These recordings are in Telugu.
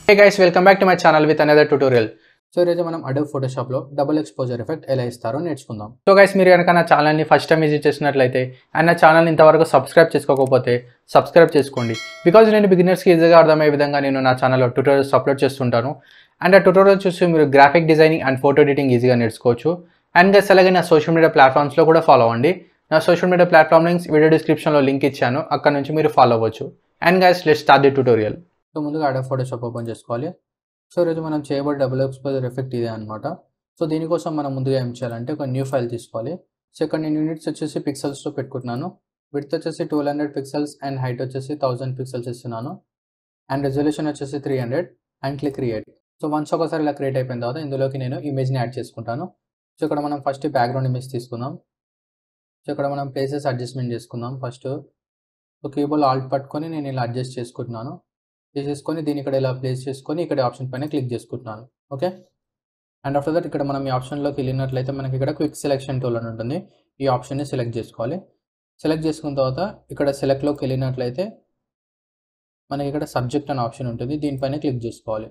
hey guys welcome back to my channel with another tutorial so ఈరోజు మనం అడోబ్ ఫోటోషాప్లో డబుల్ ఎక్స్పోజర్ ఎఫెక్ట్ ఎలా ఇస్తారో నేర్చుకుందాం సో గైస్ మీరు కనుక నా ఛానల్ని ఫస్ట్ టైం విజిట్ చేసినట్లయితే అండ్ నా ఛానల్ని ఇంతవరకు సబ్స్క్రైబ్ చేసుకోకపోతే సబ్స్క్రైబ్ చేసుకోండి బికాజ్ నేను బిగినర్స్కి ఈజీగా అర్థమయ్యే విధంగా నేను నా ఛానల్లో ట్యూటోరియల్స్ అప్లోడ్ చేస్తుంటాను అండ్ ఆ ట్యూటోరియల్ చూసి మీరు graphic designing and photo editing ఈజీగా నేర్చుకోవచ్చు అండ్ గైస్ అలాగే నా సోషల్ మీడియా ప్లాట్ఫామ్స్లో కూడా ఫాలో అవ్వండి నా social media platform links video డిస్క్రిప్షన్లో లింక్ ఇచ్చాను అక్కడ నుంచి మీరు ఫాలో అవ్వచ్చు and guys let start the tutorial so ముందుగా అడోబ్ ఫోటోషాప్ ఓపెన్ చేసుకోవాలి సో ఈరోజు మనం చేయబడి డబుల్ ఎక్స్పోజర్ ఎఫెక్ట్ ఇదే అనమాట సో దీనికోసం మనం ముందుగా ఏం చేయాలంటే ఒక న్యూ ఫైల్ తీసుకోవాలి సో ఇక్కడ నేను యూనిట్స్ వచ్చేసి పిక్సెల్స్లో పెట్టుకుంటున్నాను విడ్త్ వచ్చేసి twelve hundred pixels and height వచ్చేసి థౌసండ్ పిక్సెల్స్ ఇస్తున్నాను అండ్ రెజల్యూషన్ వచ్చేసి three hundred and click create so once ఒకసారి ఇలా క్రియేట్ అయిపోయిన తర్వాత ఇందులోకి నేను ఇమేజ్ని యాడ్ చేసుకుంటాను సో ఇక్కడ మనం ఫస్ట్ బ్యాక్గ్రౌండ్ ఇమేజ్ తీసుకుందాం సో ఇక్కడ మనం ప్లేసెస్ అడ్జస్ట్మెంట్ చేసుకుందాం ఫస్ట్ సో కీబోర్డ్ ఆల్ట్ పట్టుకొని నేను ఇలా అడ్జస్ట్ చేసుకుంటున్నాను చేసేసుకొని దీన్ని ఇక్కడ ఇలా ప్లేస్ చేసుకొని ఇక్కడ ఆప్షన్ పైన క్లిక్ చేసుకుంటున్నాను ఓకే అండ్ ఆఫ్టర్ దట్ ఇక్కడ మనం ఈ ఆప్షన్లోకి వెళ్ళినట్లయితే మనకి ఇక్కడ క్విక్ సెలెక్షన్ టూల్ అని ఉంటుంది ఈ ఆప్షన్ని సెలెక్ట్ చేసుకోవాలి సెలెక్ట్ చేసుకున్న తర్వాత ఇక్కడ సెలెక్ట్లోకి వెళ్ళినట్లయితే మనకి ఇక్కడ సబ్జెక్ట్ అనే ఆప్షన్ ఉంటుంది దీనిపైన క్లిక్ చేసుకోవాలి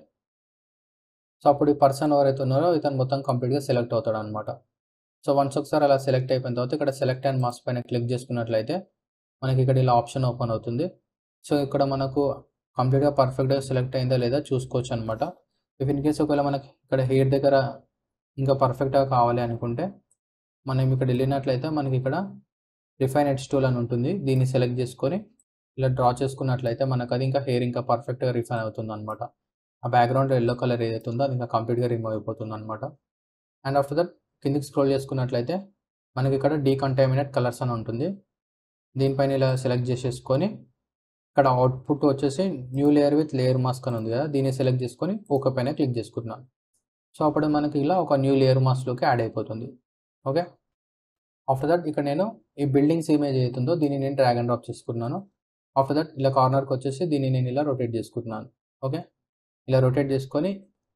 సో అప్పుడు ఈ పర్సన్ ఎవరైతే ఉన్నారో ఇతను మొత్తం కంప్లీట్గా సెలెక్ట్ అవుతాడు అనమాట సో వన్స్ ఒకసారి అలా సెలెక్ట్ అయిపోయిన తర్వాత ఇక్కడ సెలెక్ట్ అండ్ మాస్ పైన క్లిక్ చేసుకున్నట్లయితే మనకి ఇక్కడ ఇలా ఆప్షన్ ఓపెన్ అవుతుంది సో ఇక్కడ మనకు కంప్లీట్గా పర్ఫెక్ట్గా సెలెక్ట్ అయిందా లేదా చూసుకోవచ్చు అనమాట ఇఫ్ ఇన్ కేస్ ఒకవేళ మనకి ఇక్కడ హెయిర్ దగ్గర ఇంకా పర్ఫెక్ట్గా కావాలి అనుకుంటే మనం ఇక్కడ వెళ్ళినట్లయితే మనకి ఇక్కడ రిఫైన్ ఎడ్జ్ టూల్ అని ఉంటుంది దీన్ని సెలెక్ట్ చేసుకొని ఇలా డ్రా చేసుకున్నట్లయితే మనకు అది ఇంకా హెయిర్ ఇంకా పర్ఫెక్ట్గా రిఫైన్ అవుతుంది అనమాట ఆ బ్యాక్గ్రౌండ్ ఎల్లో కలర్ ఏదైతే ఉందో అది ఇంకా కంప్లీట్గా రిమూవ్ అయిపోతుంది అనమాట అండ్ ఆఫ్టర్ దట్ కిందికి స్క్రోల్ చేసుకున్నట్లయితే మనకి ఇక్కడ డీకంటామినేట్ కలర్స్ అని ఉంటుంది దీనిపైన ఇలా సెలెక్ట్ చేసేసుకొని ఇక్కడ అవుట్పుట్ వచ్చేసి new layer with layer mask అని ఉంది కదా దీన్ని సెలెక్ట్ చేసుకొని ఓకే పైన క్లిక్ చేసుకుంటున్నాను సో అప్పుడు మనకి ఇలా ఒక న్యూ లేయర్ మాస్క్లోకి యాడ్ అయిపోతుంది ఓకే ఆఫ్టర్ దట్ ఇక్కడ నేను ఈ బిల్డింగ్స్ ఇమేజ్ అవుతుందో దీన్ని నేను డ్రాగ్ అండ్ డ్రాప్ చేసుకున్నాను ఆఫ్టర్ దట్ ఇలా కార్నర్కి వచ్చేసి దీన్ని నేను ఇలా రొటేట్ చేసుకుంటున్నాను ఓకే ఇలా రొటేట్ చేసుకొని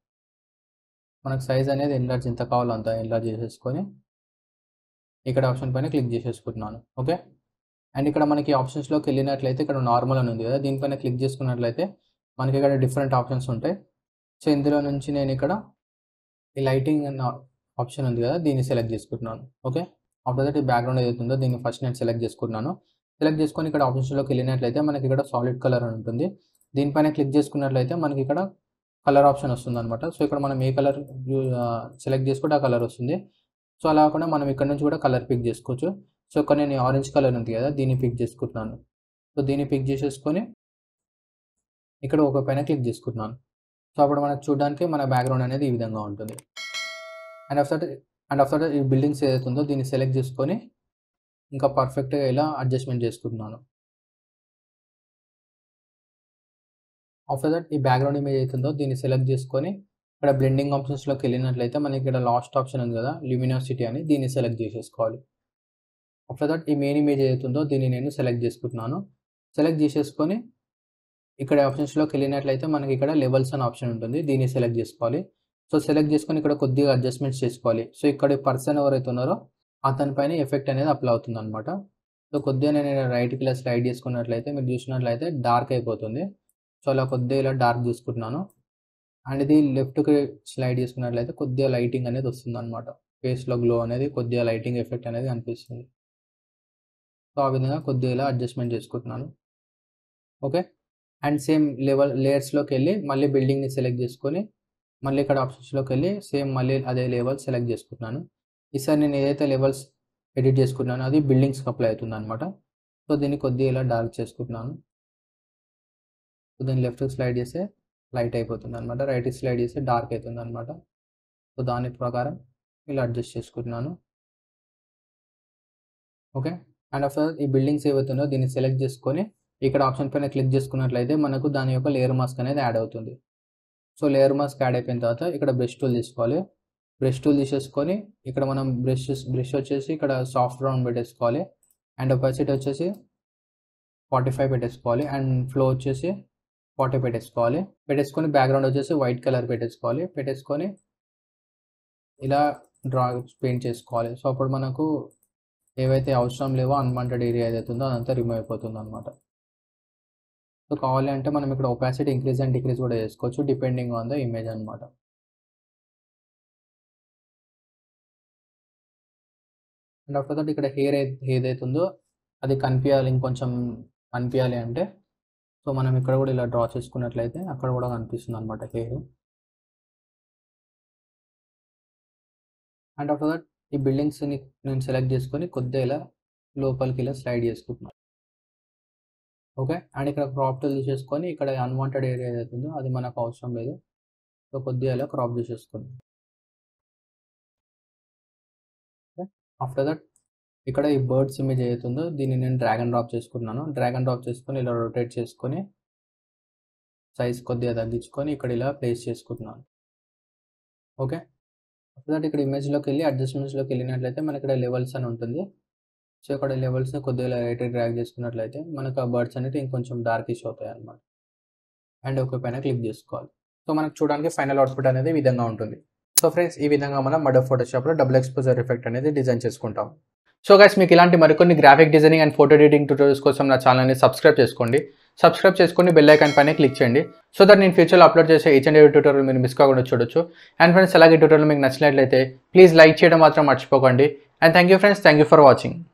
మనకు సైజ్ అనేది ఎన్లార్జ్ ఎంత కావాలో అంత ఎన్లార్జ్ చేసేసుకొని ఇక్కడ ఆప్షన్ పైన క్లిక్ చేసేసుకుంటున్నాను ఓకే అండ్ ఇక్కడ మనకి ఆప్షన్స్లోకి వెళ్ళినట్లయితే ఇక్కడ నార్మల్ అని ఉంది కదా దీనిపైన క్లిక్ చేసుకున్నట్లయితే మనకి ఇక్కడ డిఫరెంట్ ఆప్షన్స్ ఉంటాయి సో ఇందులో నుంచి నేను ఇక్కడ ఈ లైటింగ్ అన్న ఆప్షన్ ఉంది కదా దీన్ని సెలెక్ట్ చేసుకుంటున్నాను ఓకే ఆఫ్టర్ దట్ ఈ బ్యాక్గ్రౌండ్ ఏదైతే ఉందో దీన్ని ఫస్ట్ నేను సెలెక్ట్ చేసుకుంటున్నాను సెలెక్ట్ చేసుకొని ఇక్కడ ఆప్షన్స్లోకి వెళ్ళినట్లయితే మనకి ఇక్కడ సాలిడ్ కలర్ అని ఉంటుంది దీనిపైన క్లిక్ చేసుకున్నట్లయితే మనకి ఇక్కడ కలర్ ఆప్షన్ వస్తుంది అనమాట సో ఇక్కడ మనం ఏ కలర్ సెలెక్ట్ చేసుకుంటే ఆ కలర్ వస్తుంది సో అలా కాకుండా మనం ఇక్కడ నుంచి కూడా కలర్ పిక్ చేసుకోవచ్చు సో ఇక్కడ నేను ఆరెంజ్ కలర్ ఉంది కదా దీన్ని పిక్ చేసుకుంటున్నాను సో దీన్ని పిక్ చేసేసుకొని ఇక్కడ ఒక పైన క్లిక్ చేసుకుంటున్నాను సో అప్పుడు మనకు చూడడానికి మన బ్యాక్గ్రౌండ్ అనేది ఈ విధంగా ఉంటుంది అండ్ ఆఫ్టర్ అండ్ ఆఫ్టర్ ఈ బిల్డింగ్స్ ఏదైతే ఉందో దీన్ని సెలెక్ట్ చేసుకొని ఇంకా పర్ఫెక్ట్గా ఇలా అడ్జస్ట్మెంట్ చేసుకుంటున్నాను ఆఫ్టర్ దట్ ఈ బ్యాక్గ్రౌండ్ ఇమేజ్ అవుతుందో దీన్ని సెలెక్ట్ చేసుకొని ఇక్కడ బ్లెండింగ్ ఆప్షన్స్లోకి వెళ్ళినట్లయితే మనకి ఇక్కడ లాస్ట్ ఆప్షన్ ఉంది కదా ల్యూమినాసిటీ అని దీన్ని సెలెక్ట్ చేసేసుకోవాలి ఆఫ్టర్ దట్ ఈ మెయిన్ ఇమేజ్ ఏదైతుందో దీన్ని నేను సెలెక్ట్ చేసుకుంటున్నాను సెలెక్ట్ చేసేసుకొని ఇక్కడ ఆప్షన్స్లోకి వెళ్ళినట్లయితే మనకి ఇక్కడ లెవెల్స్ అనే ఆప్షన్ ఉంటుంది దీన్ని సెలెక్ట్ చేసుకోవాలి సో సెలెక్ట్ చేసుకొని ఇక్కడ కొద్దిగా అడ్జస్ట్మెంట్స్ చేసుకోవాలి సో ఇక్కడ పర్సన్ ఎవరైతే ఉన్నారో అతని పైన ఎఫెక్ట్ అనేది అప్లై అవుతుంది అనమాట సో కొద్దిగా నేను రైట్కి ఇలా స్లైడ్ చేసుకున్నట్లయితే మీరు చూసినట్లయితే డార్క్ అయిపోతుంది సో అలా కొద్దిగా ఇలా డార్క్ తీసుకుంటున్నాను అండ్ ఇది లెఫ్ట్కి స్లైడ్ చేసుకున్నట్లయితే కొద్దిగా లైటింగ్ అనేది వస్తుంది అనమాట ఫేస్లో గ్లో అనేది కొద్దిగా లైటింగ్ ఎఫెక్ట్ అనేది అనిపిస్తుంది సో ఆ విధంగా కొద్దిగా ఇలా అడ్జస్ట్మెంట్ చేసుకుంటున్నాను ఓకే అండ్ సేమ్ లెవెల్ లేయర్స్లోకి వెళ్ళి మళ్ళీ బిల్డింగ్ని సెలెక్ట్ చేసుకొని మళ్ళీ ఇక్కడ ఆప్షన్స్లోకి వెళ్ళి సేమ్ మళ్ళీ అదే లెవెల్ సెలెక్ట్ చేసుకుంటున్నాను ఈసారి నేను ఏదైతే లెవెల్స్ ఎడిట్ చేసుకుంటున్నానో అది బిల్డింగ్స్కి అప్లై అవుతుంది అనమాట సో దీన్ని కొద్దిగా ఇలా డార్క్ చేసుకుంటున్నాను సో దీన్ని లెఫ్ట్కి స్లైడ్ చేస్తే లైట్ అయిపోతుంది అనమాట రైట్కి స్లైడ్ చేస్తే డార్క్ అవుతుంది అనమాట సో దాని ప్రకారం ఇలా అడ్జస్ట్ చేసుకుంటున్నాను ఓకే అండ్ ఆఫ్టర్ ఈ బిల్డింగ్స్ ఏవైతుందో దీన్ని సెలెక్ట్ చేసుకొని ఇక్కడ ఆప్షన్ పైన క్లిక్ చేసుకున్నట్లయితే మనకు దాని యొక్క లేయర్ మాస్క్ అనేది యాడ్ అవుతుంది సో లేయర్ మాస్క్ యాడ్ అయిపోయిన తర్వాత ఇక్కడ బ్రష్ టూల్ తీసుకోవాలి బ్రష్ టూల్ తీసేసుకొని ఇక్కడ మనం బ్రష్ బ్రష్ వచ్చేసి ఇక్కడ సాఫ్ట్ రౌండ్ పెట్టేసుకోవాలి అండ్ ఒపాసిటీ వచ్చేసి ఫార్టీ ఫైవ్ పెట్టేసుకోవాలి అండ్ ఫ్లో వచ్చేసి ఫార్టీ పెట్టేసుకోవాలి పెట్టేసుకొని బ్యాక్గ్రౌండ్ వచ్చేసి వైట్ కలర్ పెట్టేసుకోవాలి పెట్టేసుకొని ఇలా డ్రా పెయింట్ చేసుకోవాలి సో అప్పుడు మనకు ఏవైతే అవసరం లేవో అన్వాంటెడ్ ఏరియా ఏదైతే ఉందో అదంతా రిమూవ్ అయిపోతుంది అనమాట సో కావాలి అంటే మనం ఇక్కడ ఒపాసిటీ ఇంక్రీజ్ అండ్ డిక్రీజ్ కూడా చేసుకోవచ్చు డిపెండింగ్ ఆన్ ద ఇమేజ్ అనమాట అండ్ ఆఫ్టర్ దట్ ఇక్కడ హెయిర్ ఏదైతే ఉందో అది కనిపించాలి ఇంకొంచెం కనిపించాలి అంటే సో మనం ఇక్కడ కూడా ఇలా డ్రా చేసుకున్నట్లయితే అక్కడ కూడా కనిపిస్తుంది అనమాట హెయిర్ అండ్ ఆఫ్టర్ దట్ ఈ బిల్డింగ్స్ని నేను సెలెక్ట్ చేసుకొని కొద్దిగా ఇలా లోపలికి ఇలా స్లైడ్ చేసుకుంటున్నాను ఓకే అండ్ ఇక్కడ క్రాప్ టూల్ తీసేసుకొని ఇక్కడ అన్వాంటెడ్ ఏరియా ఏదైతే ఉందో అది మనకు అవసరం లేదు సో కొద్దిగా ఇలా క్రాప్ చేసేసుకోండి ఓకే ఆఫ్టర్ దట్ ఇక్కడ ఈ బర్డ్స్ ఇమేజ్ ఏదైతుందో దీన్ని నేను డ్రాగన్ డ్రాప్ చేసుకున్నాను డ్రాగన్ డ్రాప్ చేసుకొని ఇలా రొటేట్ చేసుకొని సైజ్ కొద్దిగా తగ్గించుకొని ఇక్కడ ఇలా ప్లేస్ చేసుకుంటున్నాను ఓకే ఆఫ్టర్ దట్ ఇక్కడ ఇమేజ్లోకి వెళ్ళి అడ్జస్ట్మెంట్స్లోకి వెళ్ళినట్లయితే మనకి ఇక్కడ లెవెల్స్ అని ఉంటుంది సో ఇక్కడ లెవెల్స్ని కొద్దిగా రైట్ డ్రాగ్ చేసుకున్నట్లయితే మనకు ఆ బర్డ్స్ అనేవి ఇంకొంచెం డార్కిష్ అవుతాయి అనమాట అండ్ ఒక పైన క్లిక్ చేసుకోవాలి సో మనకు చూడడానికి ఫైనల్ అవుట్పుట్ అనేది ఈ విధంగా ఉంటుంది సో ఫ్రెండ్స్ ఈ విధంగా మనం మడో ఫోటోషాప్లో డబుల్ ఎక్స్పోజర్ ఎఫెక్ట్ అనేది డిజైన్ చేసుకుంటాం సో గైస్ మీకు ఇలాంటి మరికొన్ని graphic designing and photo editing tutorials కోసం నా ఛానల్ని సబ్స్క్రైబ్ చేసుకోండి సబ్స్క్రైబ్ చేసుకొని బెల్ ఐకాన్ పైన క్లిక్ చేయండి సో దట్ నేను ఫ్యూచర్లో అప్లోడ్ చేసే ఈచ్ అండ్ ఎవరి ట్యూటోరియల్ మీరు మిస్ కాకుండా చూడొచ్చు అండ్ ఫ్రెండ్స్ అలాగే ట్యూటోరియల్ మీకు నచ్చినట్లయితే ప్లీజ్ లైక్ చేయడం మాత్రం మర్చిపోకండి and thank you friends thank you for watching